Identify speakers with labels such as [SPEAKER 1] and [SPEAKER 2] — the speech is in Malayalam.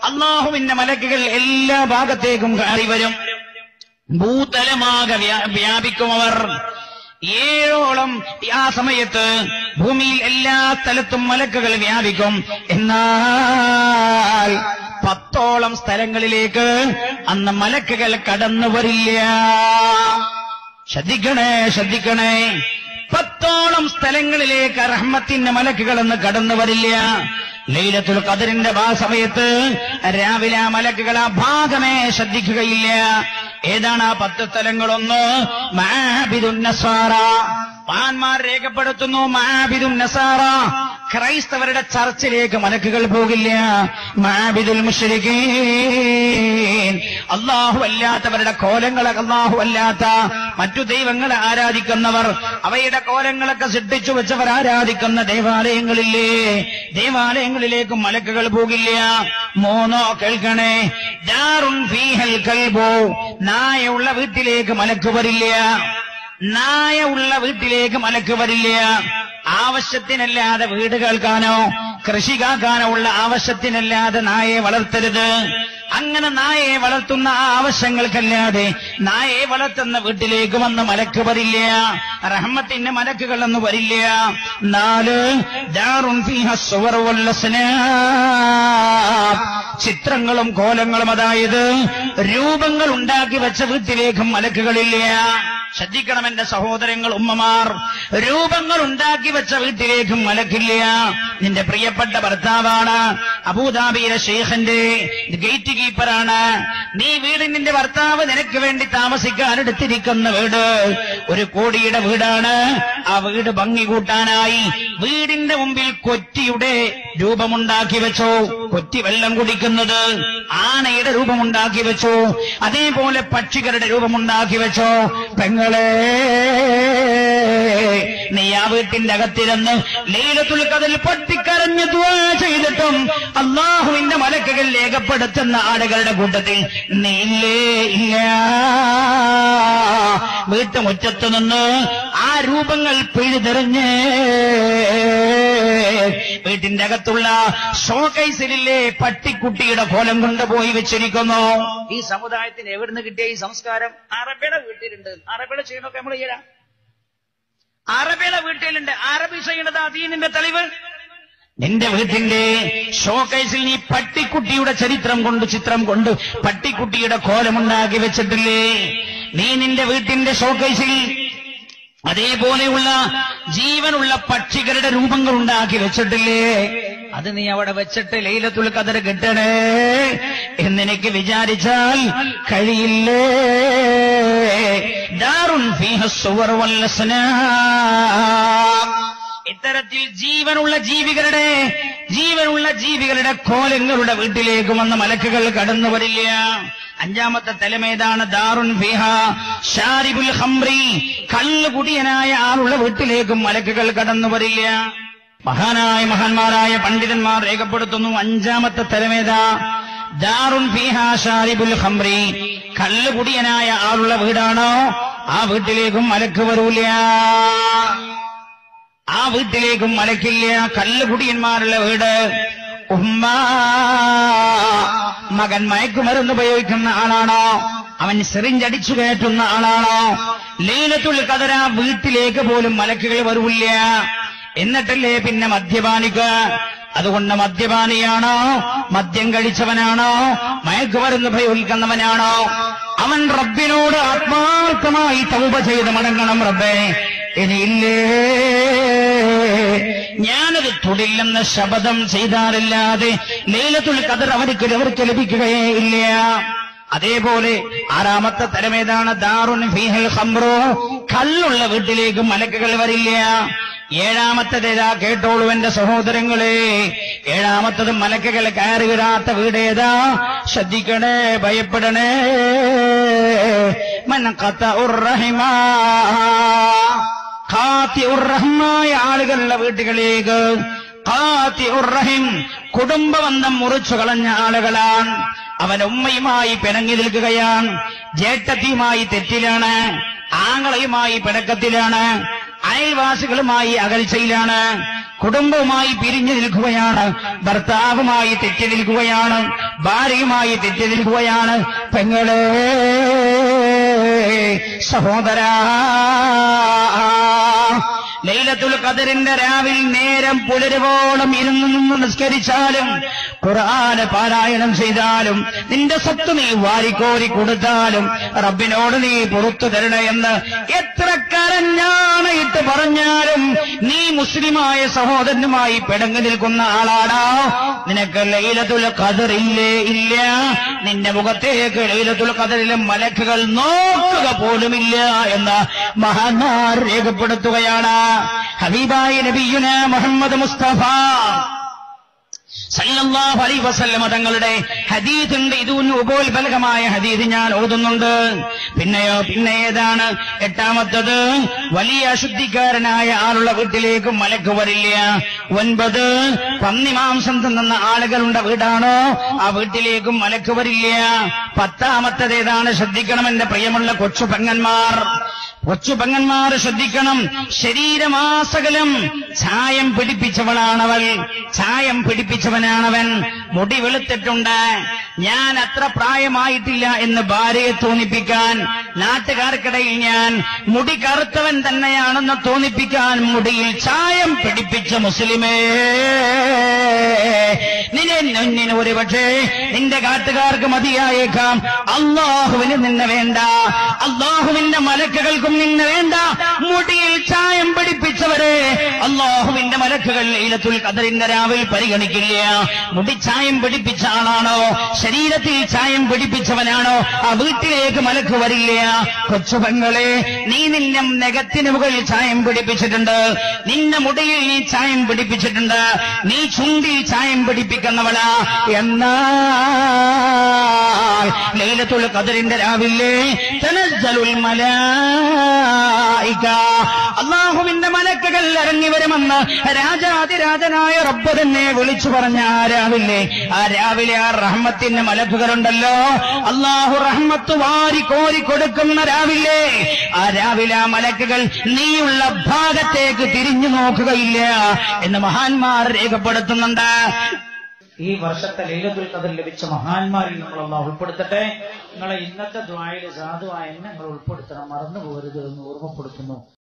[SPEAKER 1] അള്ളാഹുവിന്റെ മലക്കുകൾ എല്ലാ ഭാഗത്തേക്കും കയറി വരും ഭൂതലമാകെ വ്യാ- വ്യാപിക്കും അവർ ഏഴോളം ആ സമയത്ത് ഭൂമിയിൽ എല്ലാ സ്ഥലത്തും മലക്കുകൾ വ്യാപിക്കും എന്നാൽ പത്തോളം സ്ഥലങ്ങളിലേക്ക് അന്ന് മലക്കുകൾ കടന്നു വരില്ല ശ്രദ്ധിക്കണേ ശ്രദ്ധിക്കണേ പത്തോളം സ്ഥലങ്ങളിലേക്ക് റഹ്മത്തിന്റെ മലക്കുകൾ എന്ന് കടന്നു വരില്ല ലൈലത്തുൽ ഖദറിന്റെ ആ സമയത്ത് രാവിലെ ആ മലക്കുകൾ ആ ഭാഗമേ ശ്രദ്ധിക്കുകയില്ല ഏതാണ് ആ പത്ത് സ്ഥലങ്ങളൊന്ന് മാബിദുൻ നസാറ മഹാന്മാർ രേഖപ്പെടുത്തുന്നു മാബിദുൻ നസാറ ക്രൈസ്തവരുടെ ചർച്ചിലേക്ക് മലക്കുകൾ പോകില്ല മാബിദുൽ മുഷരിക്കീൻ അള്ളാഹു അല്ലാത്തവരുടെ കോലങ്ങളെ അള്ളാഹു അല്ലാത്ത മറ്റു ദൈവങ്ങളെ ആരാധിക്കുന്നവർ അവയുടെ കോലങ്ങളൊക്കെ സൃഷ്ടിച്ചു വെച്ചവർ ആരാധിക്കുന്ന ദേവാലയങ്ങളില്ലേ ദേവാലയങ്ങളിലേക്ക് മലക്കുകൾ പോകില്ല മൂന്നോ കേൾക്കണേ ജാറുൻ ഫീഹൽ കൽബോ നായുള്ള വീട്ടിലേക്ക് മലക്ക് വരില്ല നായ ഉള്ള വീട്ടിലേക്ക് മലക്ക് വരില്ല ആവശ്യത്തിനല്ലാതെ വീട് കേൾക്കാനോ കൃഷി കാക്കാനോ ഉള്ള ആവശ്യത്തിനല്ലാതെ നായയെ വളർത്തരുത് അങ്ങനെ നായയെ വളർത്തുന്ന ആ ആവശ്യങ്ങൾക്കല്ലാതെ നായയെ വളർത്തുന്ന വീട്ടിലേക്ക് വന്ന് മലക്ക് വരില്ല റഹ്മത്തിന്റെ മലക്കുകളൊന്നും വരില്ല നാല് ദാറുൻ ഫീഹ സുവർ വൽ അസ്നാം. ചിത്രങ്ങളും കോലങ്ങളും അതായത് രൂപങ്ങൾ ഉണ്ടാക്കി വെച്ച വീട്ടിലേക്കും മലക്കുകളില്ല ശ്രദ്ധിക്കണം എന്റെ സഹോദരങ്ങൾ ഉമ്മമാർ രൂപങ്ങൾ ഉണ്ടാക്കി വെച്ച വീട്ടിലേക്കും മലക്കില്ല നിന്റെ പ്രിയപ്പെട്ട ഭർത്താവാണ് അബൂദാബിയിലെ ഷെയ്ഖന്റെ ഗേറ്റ് കീപ്പറാണ് നീ വീട് നിന്റെ ഭർത്താവ് നിനക്ക് വേണ്ടി താമസിക്കാൻ എടുത്തിരിക്കുന്ന വീട് ഒരു കോടിയുടെ വീടാണ് ആ വീട് ഭംഗി കൂട്ടാനായി വീടിന്റെ മുമ്പിൽ കൊറ്റിയുടെ രൂപമുണ്ടാക്കി വെച്ചോ കൊറ്റി വെള്ളം കുടിക്കുന്നത് ആനയുടെ രൂപമുണ്ടാക്കി വെച്ചോ അതേപോലെ പക്ഷികളുടെ രൂപമുണ്ടാക്കി വെച്ചോ പെങ്ങളെ നീ ആ വീട്ടിന്റെ അകത്തിരുന്ന് ലീലത്തുൽ കതിൽ പൊട്ടിക്കരഞ്ഞ് ദുആ ചെയ്തിട്ടും അള്ളാഹുവിന്റെ മലക്കുകൾ രേഖപ്പെടുത്തുന്ന ആളുകളുടെ കൂട്ടത്തിൽ നീ ഇല്ലേ ഇല്ല വീട്ടുമുറ്റത്ത് നിന്ന് ആ രൂപങ്ങൾ പിഴുതെറിഞ്ഞ് വീട്ടിന്റെ അകത്തുള്ള ഷോകൈസിലെ പട്ടിക്കുട്ടിയുടെ കോലം കൊണ്ടുപോയി വെച്ചിരിക്കുന്നു ഈ സമുദായത്തിന് എവിടുന്ന് കിട്ടിയ ഈ സംസ്കാരം അറബിയുടെ വീട്ടിലുണ്ട് അറബിയുടെ ചെയ്യണമൊക്കെ നമ്മൾ ചെയ്യാം അറബിയുടെ വീട്ടിലുണ്ട് അറബി ചെയ്യണത് അദീനിന്റെ തെളിവ് നിന്റെ വീട്ടിന്റെ ഷോകൈസിൽ നീ പട്ടിക്കുട്ടിയുടെ ചരിത്രം കൊണ്ട് ചിത്രം കൊണ്ട് പട്ടിക്കുട്ടിയുടെ കോലമുണ്ടാക്കി വെച്ചിട്ടില്ലേ നീ നിന്റെ വീട്ടിന്റെ ഷോകൈസിൽ അതേപോലെയുള്ള ജീവനുള്ള പക്ഷികളുടെ രൂപങ്ങൾ ഉണ്ടാക്കി വെച്ചിട്ടില്ലേ അത് നീ അവിടെ വെച്ചിട്ട് ലൈലത്തുൽ കദർ കിട്ടണേ എന്നെനിക്ക് വിചാരിച്ചാൽ കഴിയില്ലേ ദാറുൻ ഫീഹ സുവർ വൽ അസ്നാം. ഇത്തരത്തിൽ ജീവനുള്ള ജീവികളുടെ ജീവനുള്ള ജീവികളുടെ കോലങ്ങളുടെ വീട്ടിലേക്ക് വന്ന മലക്കുകൾ കടന്നു വരില്ല അഞ്ചാമത്തെ തലമേതാണ് ദാറുൻ ഫിഹ ഷാരിബുൽ ഹംറി കള്ളുകുടിയനായ ആളുള്ള വീട്ടിലേക്കും മലക്കുകൾ കടന്നു വരില്ല മഹാനായ മഹാന്മാരായ പണ്ഡിതന്മാർ രേഖപ്പെടുത്തുന്നു അഞ്ചാമത്തെ തലമേത ദാറുൻ ഫിഹ ഷാരിബുൽ ഹംറി കള്ളുകുടിയനായ ആളുള്ള വീടാണോ ആ വീട്ടിലേക്കും മലക്ക് വരൂല ആ വീട്ടിലേക്കും മലക്കില്ല കല്ലുകുടിയന്മാരുള്ള വീട് ഉമ്മ മകൻ മയക്കുമരുന്ന് ഉപയോഗിക്കുന്ന ആളാണോ അവൻ സിറിഞ്ചടിച്ചു കയറ്റുന്ന ആളാണോ ലീലത്തുൽ കതര വീട്ടിലേക്ക് പോലും മലക്കുകൾ വരൂല്ല എന്നിട്ടല്ലേ പിന്നെ മദ്യപാനിക്ക് അതുകൊണ്ട് മദ്യപാനിയാണോ മദ്യം കഴിച്ചവനാണോ മയക്കുമരുന്ന് ഉപയോഗിക്കുന്നവനാണോ അവൻ റബ്ബിനോട് ആത്മാർത്ഥമായി തൗബ ചെയ്ത് മടങ്ങണം റബ്ബേ ഇനിയില്ലേ ഞാനത് തൊടില്ലെന്ന് ശപഥം ചെയ്താലല്ലാതെ ലൈലത്തുൽ കദർ അവർക്ക് അവർക്ക് ലഭിക്കുകയേ ഇല്ല അതേപോലെ ആറാമത്തെ തരമേതാണ് ദാറുൻ ഫീഹൽ ഖംറോ കല്ലുള്ള വീട്ടിലേക്ക് മലക്കുകൾ വരില്ല ഏഴാമത്തേതാ കേട്ടോളൂ എന്റെ സഹോദരങ്ങളെ ഏഴാമത്തത് മലക്കുകൾ കയറി വിടാത്ത വീടേതാ ശ്രദ്ധിക്കണേ ഭയപ്പെടണേ മൻ ഖതഉർ റഹിമാ ഖാത്തി ഉറഹമായ ആളുകളുടെ വീട്ടുകളിലേക്ക് ഖാത്തി ഉറഹിം കുടുംബബന്ധം മുറിച്ചു കളഞ്ഞ ആളുകളാണ് അവൻ ഉമ്മയുമായി പിണങ്ങി നിൽക്കുകയാണ് ജേട്ടത്തിയുമായി തെറ്റിലാണ് ആങ്ങളയുമായി പിണക്കത്തിലാണ് അയൽവാസികളുമായി അകൽച്ചയിലാണ് കുടുംബവുമായി പിരിഞ്ഞു നിൽക്കുകയാണ് ഭർത്താവുമായി തെറ്റി നിൽക്കുകയാണ് ഭാര്യയുമായി തെറ്റിദ്ധരിക്കുകയാണ് പെങ്ങളെ സഹോദരാ ലൈലത്തുൽ ഖദറിന്റെ രാവിൽ നേരം പുലരുവോളം ഇരുന്ന് നിന്ന് നിസ്കരിച്ചാലും ഖുർആന് പാരായണം ചെയ്താലും നിന്റെ സ്വത്ത് നീ വാരിക്കോരി കൊടുത്താലും റബ്ബിനോട് നീ പുറത്തു തരണയെന്ന് എത്ര കരഞ്ഞാണയിട്ട് പറഞ്ഞാലും നീ മുസ്ലിമായ സഹോദരനുമായി പിടങ്ങി നിൽക്കുന്ന ആളാടാ നിനക്ക് ലൈലത്തുൽ ഖദർ ഇല്ലേ ഇല്ല നിന്റെ മുഖത്തേക്ക് ലൈലത്തുൽ ഖദറിലെ മലക്കുകൾ നോക്കുക പോലുമില്ല എന്ന് മഹാന്മാർ രേഖപ്പെടുത്തുകയാണ് ഹബീബായ നബിയുന മുഹമ്മദ് മുസ്തഫ സല്ലല്ലാഹു അലൈഹി വസല്ലമ തങ്ങളുടെ ഹദീസുണ്ട് ഇതൊന്ന് ഉപോത്ബലകമായ ഹദീസ് ഞാൻ ഓതുന്നുണ്ട് പിന്നെയോ പിന്നെ ഏതാണ് എട്ടാമത്തത് വലിയ അശുദ്ധിക്കാരനായ ആളുള്ള വീട്ടിലേക്ക് മലക്ക് വരില്ല ഒൻപത് പന്നിമാംസം തിന്നുന്ന ആളുകളുടെ വീടാണോ ആ വീട്ടിലേക്കും മലക്ക് വരില്ല പത്താമത്തത് ഏതാണ് ശ്രദ്ധിക്കണം എന്റെ പ്രിയമുള്ള കൊച്ചു പെങ്ങന്മാർ കൊച്ചു പെങ്ങന്മാർ ശ്രദ്ധിക്കണം ശരീരമാസകലം ചായം പിടിപ്പിച്ചവളാണവൾ ചായം പിടിപ്പിച്ചവനാണവൻ മുടി വെളുത്തിട്ടുണ്ട് ഞാൻ അത്ര പ്രായമായിട്ടില്ല എന്ന് ഭാര്യയെ തോന്നിപ്പിക്കാൻ നാട്ടുകാർക്കിടയിൽ ഞാൻ മുടി കറുത്തവൻ തന്നെയാണെന്ന് തോന്നിപ്പിക്കാൻ മുടിയിൽ ചായം പിടിപ്പിച്ച മുസ്ലിമേ നിന്നെ നിന്നിന് ഒരു പക്ഷേ നിന്റെ കാട്ടുകാർക്ക് മതിയായേക്കാം അള്ളാഹുവിന് നിന്നെ വേണ്ട അള്ളാഹുവിന്റെ മലക്കുകൾക്കും നിന്നെ വേണ്ട മുടിയിൽ ചായം പിടിപ്പിച്ചവരെ അള്ളാഹുവിന്റെ മലക്കുകൾ ലൈലത്തുൽ ഖദറിന്റെ രാവിൽ പരിഗണിക്കില്ല മുടി ചായം പിടിപ്പിച്ച ആളാണോ ശരീരത്തിൽ ചായം പിടിപ്പിച്ചവനാണോ ആ വീട്ടിലേക്ക് മലക്ക് വരില്ല കൊച്ചുപെങ്ങളെ നീ നിന്നെ നെഗത്തിന് മുകളിൽ ചായം പിടിപ്പിച്ചിട്ടുണ്ട് നിന്റെ മുടിയിൽ നീ ചായം പിടിപ്പിച്ചിട്ടുണ്ട് നീ ചുണ്ടിൽ ചായം പിടിപ്പിക്കുന്നവളാ എന്നാൽ ലൈലത്തുൽ ഖദറിന്റെ രാവിലെ തനസ്സലുൽ മലായിക അള്ളാഹുവിന്റെ മലക്കുകൾ ഇറങ്ങി വരുമെന്ന് രാജാതിരാജനായ റബ്ബ് തന്നെ വിളിച്ചു പറഞ്ഞ ആ രാവിലെ ആ രാവിലെ ആ റഹ്മത്തിന്റെ മലക്കുകളുണ്ടല്ലോ അള്ളാഹു റഹ്മത്ത് വാരി കോരി കൊടുക്കുന്ന രാവിലെ ആ രാവിലെ ആ മലക്കുകൾ നീയുള്ള ഭാഗത്തേക്ക് തിരിഞ്ഞു നോക്കുകയില്ല എന്ന് മഹാന്മാർ രേഖപ്പെടുത്തുന്നുണ്ട്
[SPEAKER 2] ഈ വർഷത്തെ ലൈലത്തുൽ ഖദർ ലഭിച്ച മഹാന്മാരിൽ നമ്മൾ അള്ളാഹ് ഉൾപ്പെടുത്തട്ടെ നിങ്ങളെ ഇന്നത്തെ ദ്വായിൽ സാധുവായ നിങ്ങൾ ഉൾപ്പെടുത്തണം മറന്നു പോകരുത് എന്ന് ഓർമ്മപ്പെടുത്തുന്നു